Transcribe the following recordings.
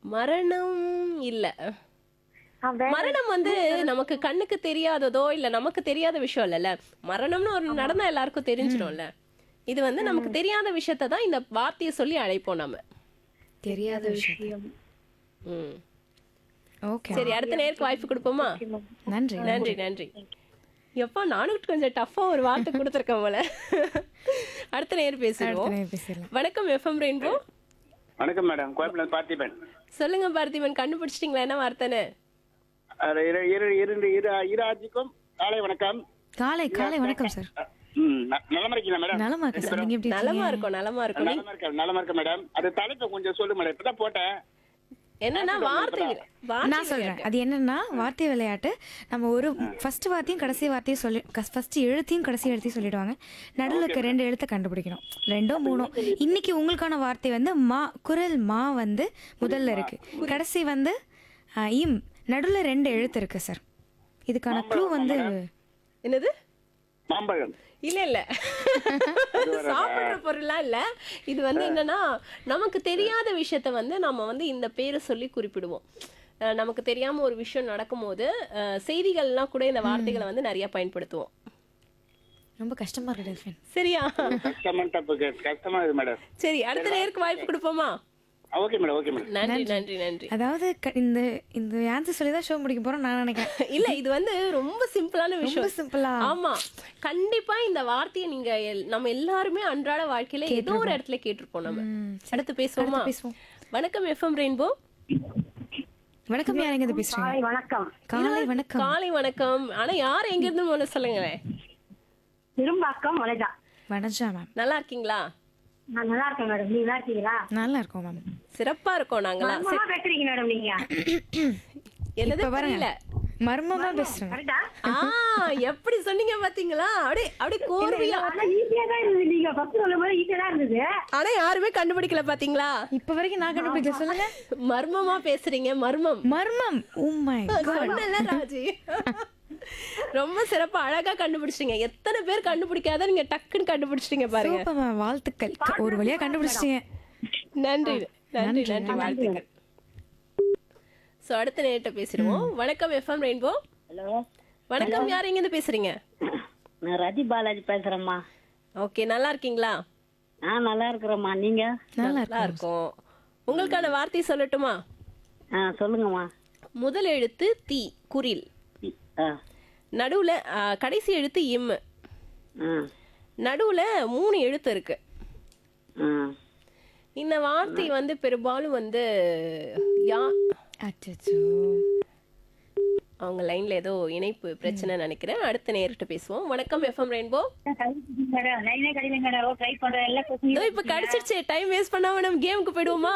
மரணம் இல்ல ஆ, வேற மரணம் வந்து நமக்கு கண்ணுக்கு தெரியாததோ இல்ல நமக்கு தெரியாத விஷயம் இல்லல்ல மரணம்னு ஒரு நடந்தா எல்லாருக்கும் தெரிஞ்சிடும்ல இது வந்து நமக்கு தெரியாத விஷயத்தை தான் இந்த வார்த்தையை சொல்லி அழைப்போம் நாம தெரியாத விஷயம் ம். ஓகே சரி அடுத்த நேருக்கு வாய்ப்பு கொடுப்போமா நன்றி நன்றி நன்றி எப்பா நானும் கொஞ்சம் டஃபா ஒரு வார்த்தை கொடுத்துருக்கேன் போல அடுத்த நேர் பேசுவோம் அடுத்த நேரம் பேசிடலாம் வணக்கம் எஃப்எம் ரெயின்போ வணக்கம் மேடம் கோயம்புல பார்த்திபன் சொல்லுங்க பார்த்திபன் கண்டுபிடிச்சிட்டீங்களா என்ன வார்த்தைன்னு அது இரு இரு இரு இரு இரு ஆட்சிக்கும் காலை வணக்கம் காலை காலை வணக்கம் சார் ம், ந- நலமா இருக்கீங்களா மேடம் நலமா இருக்கு சார் நீங்க எப்படி நலமா இருக்கீங்க இருக்கும் நலமா இருக்கும் நலமா இருக்க நலமா இருக்க மேடம் அது தலைப்பை கொஞ்சம் சொல்லு மேடம் இப்பதான் போட்டேன் என்னன்னா வார்த்தை வார்த்தை நான் சொல்றேன் அது என்னன்னா வார்த்தை விளையாட்டு நம்ம ஒரு ஃபர்ஸ்ட் வார்த்தையும் கடைசி வார்த்தையும் சொல்லி ஃபர்ஸ்ட் எழுத்தையும் கடைசி எழுத்தையும் சொல்லிடுவாங்க நடுவில் இருக்க ரெண்டு எழுத்தை கண்டுபிடிக்கணும் ரெண்டோ மூணோ இன்னைக்கு உங்களுக்கான வார்த்தை வந்து மா குரல் மா வந்து முதல்ல இருக்கு கடைசி வந்து ஆ, இம் நடுவில் ரெண்டு எழுத்து இருக்கு சார் இதுக்கான க்ளூ வந்து என்னது மாம்பழம் இல்ல இல்ல சாப்பிடுற பொருள்லாம் இல்ல இது வந்து என்னன்னா நமக்கு தெரியாத விஷயத்த வந்து நம்ம வந்து இந்த பேரை சொல்லி குறிப்பிடுவோம் அஹ் நமக்கு தெரியாம ஒரு விஷயம் நடக்கும்போது அஹ் செய்திகள்லாம் கூட இந்த வார்த்தைகளை வந்து நிறைய பயன்படுத்துவோம் ரொம்ப கஷ்டமா இருக்கு டெல்ஃபின் சரியா கஷ்டமா தப்பு கஷ்டமா இது மேடம் சரி அடுத்த நேருக்கு வாய்ப்பு கொடுப்போமா ஓகே மேடம் ஓகே மேடம் நன்றி நன்றி நன்றி அதாவது க- இந்த இந்த ஆன்சர் சொல்லி தான் ஷோ முடிக்க போறோம் நான் நினைக்கிறேன் இல்ல இது வந்து ரொம்ப சிம்பிளான விஷயம் ரொம்ப சிம்பிளா ஆமா கண்டிப்பா இந்த வார்த்தையை நீங்க எல்- நம்ம எல்லாருமே அன்றாட வாழ்க்கையில ஏதோ ஒரு இடத்துல கேட்டிருப்போம் நம்ம அடுத்து பேசுவோமா அடுத்து பேசுவோம். வணக்கம் எஃப்எம் ரெயின்போ வணக்கம் யார் எங்க பேசுறீங்க காலை வணக்கம் காலை வணக்கம் காலை வணக்கம் ஆனா யார் எங்க இருந்து முதல்ல சொல்லுங்களேன் திரும்பாக்கம் வளைதா வணஜா மேம் நல்லா இருக்கீங்களா நான் நல்லா இருக்கேன் மேடம் நீங்க நல்லா இருக்கீங்களா நல்லா இருக்கோம் மேம் சிறப்பா இருக்கோம் நாங்களா மர்மமா பேசுறீங்க மேடம் நீங்க என்னது இப்ப பாருங்க புரியல மர்மமா பேசுறேன் கரெக்டா ஆ எப்படி சொன்னீங்க பாத்தீங்களா அப்படியே அப்படியே கோர்வையா ஆனா ஈஸியா தான் இருந்தது நீங்க ஃபர்ஸ்ட் சொல்லும் போது ஈஸியா தான் இருந்தது ஆனா யாருமே கண்டுபிடிக்கல பாத்தீங்களா இப்ப வரைக்கும் நான் கண்டுபிடிக்கல சொல்லுங்க மர்மமா பேசுறீங்க மர்மம் மர்மம் ஓ மை சொன்னல ராஜி ரொம்ப சிறப்பா அழகா கண்டுபிடிச்சிட்டீங்க எத்தனை பேர் கண்டுபிடிக்காத நீங்க டக்குன்னு கண்டுபிடிச்சிட்டீங்க பாருங்க சூப்பர் மேம் வாழ்த்துக்கள் ஒரு வழியா கண்டுபிடிச்சிட்டீங்க நன்றி நன்றி நன்றி வாழ்த்துக்கள் சோ அடுத்த நேரிட்ட பேசிடுவோம் வணக்கம் எஃப்எம் ரெயின்போ ஹலோ வணக்கம் யார் எங்க இருந்து பேசுறீங்க நான் ரதி பாலாஜி பேசுறேம்மா ஓகே நல்லா இருக்கீங்களா ஆ நல்லா இருக்கிறேம்மா நீங்க நல்லா நல்லா இருக்கும் உங்களுக்கான வார்த்தை சொல்லட்டுமா ஆ சொல்லுங்கம்மா முதல் எழுத்து தி குரில் ஆ நடுவுல ஆ, கடைசி எழுத்து இம் ஆ நடுவுல மூணு எழுத்து இருக்கு ஆ இந்த வார்த்தை வந்து பெரும்பாலும் வந்து யா அச்சோ அவங்க லைன்ல ஏதோ இணைப்பு பிரச்சனை நினைக்கிறேன் அடுத்த நேரிட்டு பேசுவோம் வணக்கம் எஃப்எம் ரெயின்போ மேடம் லைனே கிடைக்கல மேடம் ட்ரை பண்றேன் எல்லா இதோ இப்ப கிடைச்சிருச்சு டைம் வேஸ்ட் பண்ணாம நம்ம கேமுக்கு போயிடுவோமா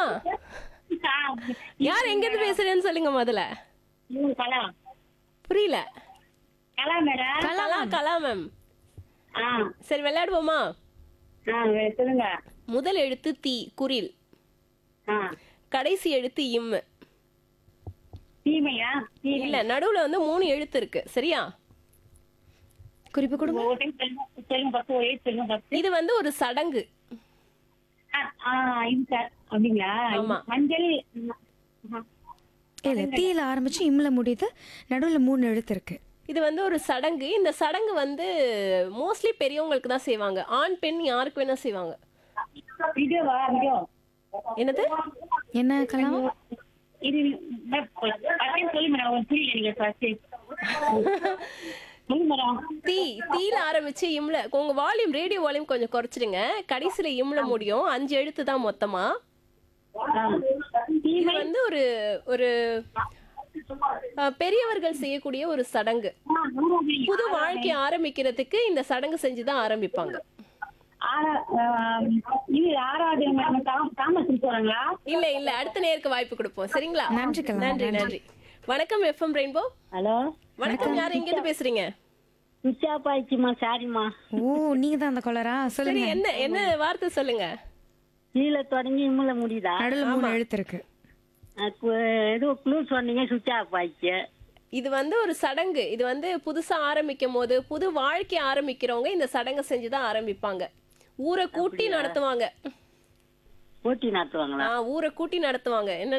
யார் எங்க இருந்து பேசுறேன்னு சொல்லுங்க முதல்ல கொஸ்டின் கலா புரியல கலா மேடம் கலா கலா மேம் ஆ சரி விளையாடுவோமா ஆ சொல்லுங்க முதல் எழுத்து தி குரில் ஆ கடைசி எழுத்து இம் தீமையா தீமை இல்ல நடுவுல வந்து மூணு எழுத்து இருக்கு சரியா குறிப்பு கொடுங்க ஒரு டைம் சொல்லுங்க சொல்லுங்க பத்து ஒரு ஏழு சொல்லுங்க பத்து இது வந்து ஒரு சடங்கு ஆ, ஆ இது சார் அப்படிங்களா ஆமா. மஞ்சள் ஆ. இல்ல தீயில ஆரம்பிச்சு இம்ல முடியுது நடுவுல மூணு எழுத்து இருக்கு இது வந்து ஒரு சடங்கு இந்த சடங்கு வந்து மோஸ்ட்லி பெரியவங்களுக்கு தான் செய்வாங்க ஆண் பெண் யாருக்கு வேணா செய்வாங்க இதுவா இது என்னது என்ன கலாம் இது பட்டன் சொல்லு மேடம் உங்களுக்கு புரியல நீங்க ஃபர்ஸ்ட் சொல்லு மேடம் தீ தீல ஆரம்பிச்சு இம்ல உங்க வால்யூம் ரேடியோ வால்யூம் கொஞ்சம் குறைச்சிடுங்க கடைசியில இம்ல முடியும் அஞ்சு எழுத்து தான் மொத்தமா ஆ. இது வந்து ஒரு ஒரு அஹ், பெரியவர்கள் செய்யக்கூடிய ஒரு சடங்கு ஆ, ஆமா, புரியுது. புது வாழ்க்கை ஆரம்பிக்கிறதுக்கு இந்த சடங்கு செஞ்சுதான் ஆரம்பிப்பாங்க ஆறா- ஆ, இது ஆறாவது மேடம் தாம- தாமஸ் போறாங்களா இல்ல இல்ல அடுத்த நேருக்கு வாய்ப்பு கொடுப்போம் சரிங்களா நன்றி கலாம், நன்றி நன்றி வணக்கம் எஃப்எம் ரெயின்போ ஹலோ வணக்கம் யார் எங்க இருந்து பேசுறீங்க சுவிட்ச் ஆஃப் ஆயிடுச்சுமா சாரிம்மா ஓ நீங்க தான் அந்த கொலரா சரி சொல்லுங்க என்ன என்ன வார்த்தை சொல்லுங்க கீழே தொடங்கி இம்முல முடியுதா நடுவுல மூணு எழுத்து இருக்கு ஆ, கு- ஏதோ க்ளூ சொன்னீங்க சுவிட்ச் ஆஃப் ஆயிடுச்சு இது வந்து ஒரு சடங்கு இது வந்து புதுசா ஆரம்பிக்கும் போது புது வாழ்க்கை ஆரம்பிக்கிறவங்க இந்த சடங்கை செஞ்சுதான் ஆரம்பிப்பாங்க ஊரை கூட்டி நடத்துவாங்க போட்டி நடத்துவாங்களா ஆ, ஊரை கூட்டி நடத்துவாங்க என்ன